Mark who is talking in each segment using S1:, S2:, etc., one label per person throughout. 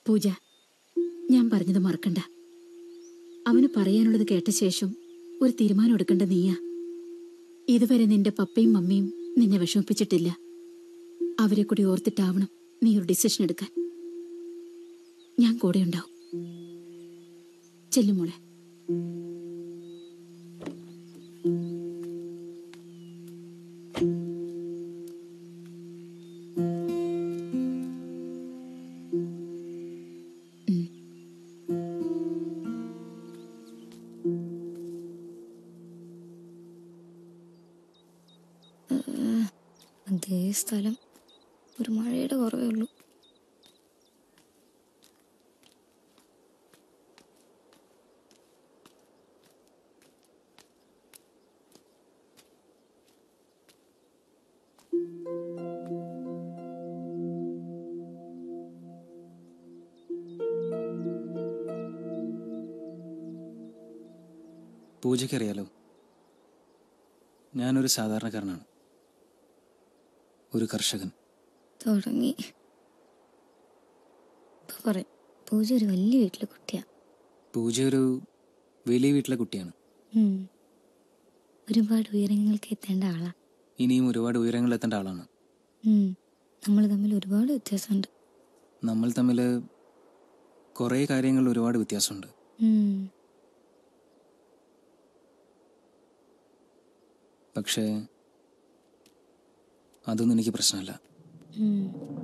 S1: പൂജ ഞാൻ പറഞ്ഞത് മറക്കണ്ട അവന് പറയാനുള്ളത് കേട്ട ശേഷം ഒരു തീരുമാനം എടുക്കേണ്ട നീയാ ഇതുവരെ നിന്റെ പപ്പയും മമ്മിയും നിന്നെ വിഷമിപ്പിച്ചിട്ടില്ല അവരെ കൂടി ഓർത്തിട്ടാവണം നീ ഒരു ഡിസിഷൻ എടുക്കാൻ ഞാൻ കൂടെ ഉണ്ടാവും ചെല്ലുമോളെ
S2: അതേ സ്ഥലം ഒരു മഴയുടെ കുറവേ ഉള്ളൂ
S3: പൂജയ്ക്കറിയാലോ ഞാനൊരു സാധാരണക്കാരനാണ് ഒരു കർഷകൻ
S2: തുടങ്ങി ഇപ്പൊ പറയും പൂജ ഒരു വലിയ വീട്ടിലെ കുട്ടിയാ
S3: പൂജ ഒരു വലിയ വീട്ടിലെ കുട്ടിയാണ്
S2: ഉം. ഒരുപാട് ഉയരങ്ങൾക്ക് എത്തേണ്ട ആളാ
S3: ഇനിയും ഒരുപാട് ഉയരങ്ങളിലെത്തേണ്ട ആളാണ്
S2: നമ്മൾ തമ്മിൽ ഒരുപാട് വ്യത്യാസമുണ്ട്
S3: നമ്മൾ തമ്മിൽ കുറേ കാര്യങ്ങളിൽ ഒരുപാട് വ്യത്യാസമുണ്ട്
S2: ഉം.
S3: പക്ഷേ അതൊന്നും എനിക്ക് പ്രശ്നമല്ല
S2: ഉം.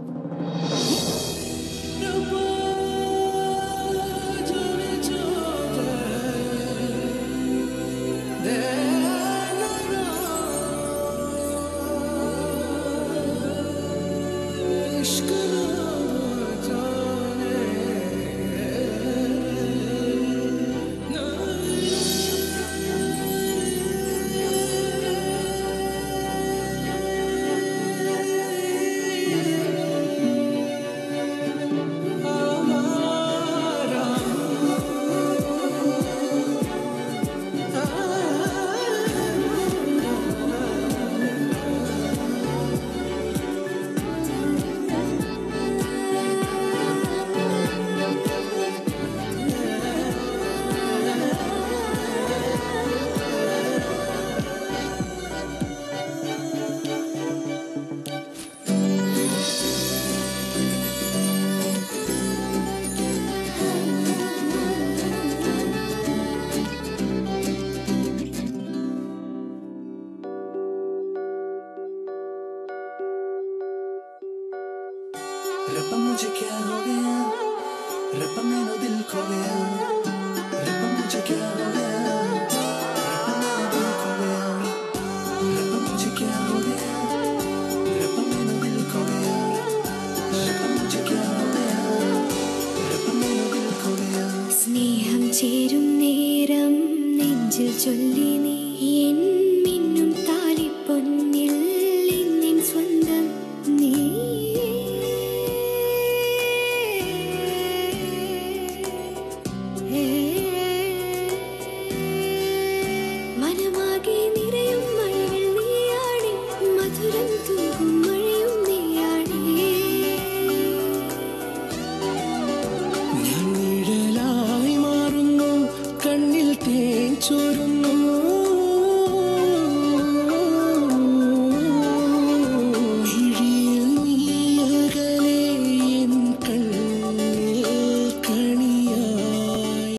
S4: रब्बा मुझे क्या हो गया रब्बा मैंने दिल खो गया रब्बा मुझे क्या हो गया